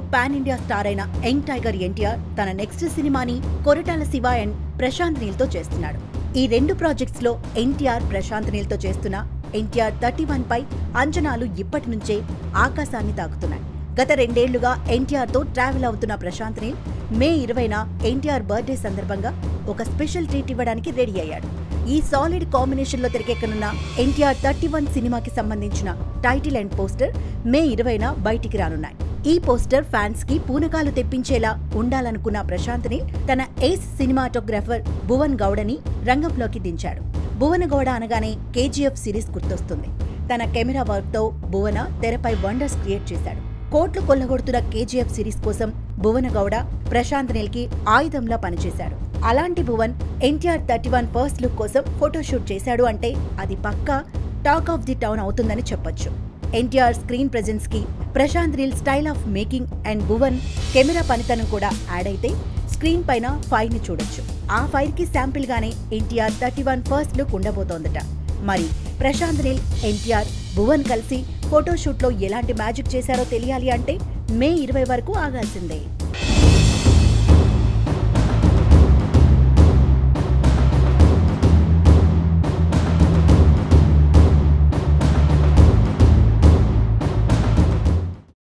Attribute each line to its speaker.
Speaker 1: pan India star అయిన young tiger NTR తన next సినిమాని కొరటాల శివ అండ్ ప్రశాంత్ నీల్తో చేస్తున్నాడు ఈ రెండు ప్రాజెక్ట్స్ లో ఎన్టీఆర్ ప్రశాంత్ నీల్తో చేస్తున్న ఎన్టీఆర్ థర్టీ వన్ పై అంచనాలు ఇప్పటి నుంచే ఆకాశాన్ని తాకుతున్నాయి గత రెండేళ్లుగా ఎన్టీఆర్ తో ట్రావెల్ అవుతున్న ప్రశాంత్ నీల్ మే ఇరవైన ఎన్టీఆర్ బర్త్డే సందర్భంగా ఒక స్పెషల్ ట్రీట్ ఇవ్వడానికి రెడీ అయ్యాడు ఈ సాలిడ్ కాంబినేషన్ లో తెరకెక్కనున్న ఎన్టీఆర్ థర్టీ వన్ సినిమాకి సంబంధించిన టైటిల్ అండ్ పోస్టర్ మే ఇరవైన బయటికి రానున్నాయి ఈ పోస్టర్ ఫ్యాన్స్ కి పూనకాలు తెప్పించేలా ఉండాలనుకున్న ప్రశాంత్ నీల్ తన ఏస్ సినిమాటోగ్రాఫర్ భువన్ గౌడని రంగంలోకి దించాడు భువన గౌడ అనగానే కేజీఎఫ్ సిరీస్ గుర్తొస్తుంది తన కెమెరా వర్క్ తో భువన తెరపై వండర్స్ క్రియేట్ చేశాడు కోట్లు కొల్లగొడుతున్న కేజీఎఫ్ సిరీస్ కోసం భువన గౌడ ప్రశాంత్ నీల్ కి ఆయుధంలా పనిచేశాడు అలాంటి Bhuvan NTR thirty one first look కోసం ఫోటోషూట్ చేశాడు అంటే అది పక్కా టాక్ ఆఫ్ ది టౌన్ అవుతుందని చెప్పొచ్చు ఎన్టీఆర్ స్క్రీన్ ప్రెజెన్స్ కి Prashanth Neel style of making and Bhuvan camera పనితనం కూడా యాడ్ అయితే స్క్రీన్ పైన ఫైర్ ని చూడొచ్చు ఆ ఫైర్ కి శాంపిల్ గానే NTR thirty one first look ఉండబోతోందట మరి ప్రశాంత్ నీల్ ఎన్టీఆర్ భువన్ కలిసి ఫోటోషూట్ లో ఎలాంటి మ్యాజిక్ చేశారో తెలియాలి అంటే మే ఇరవై వరకు ఆగాల్సిందే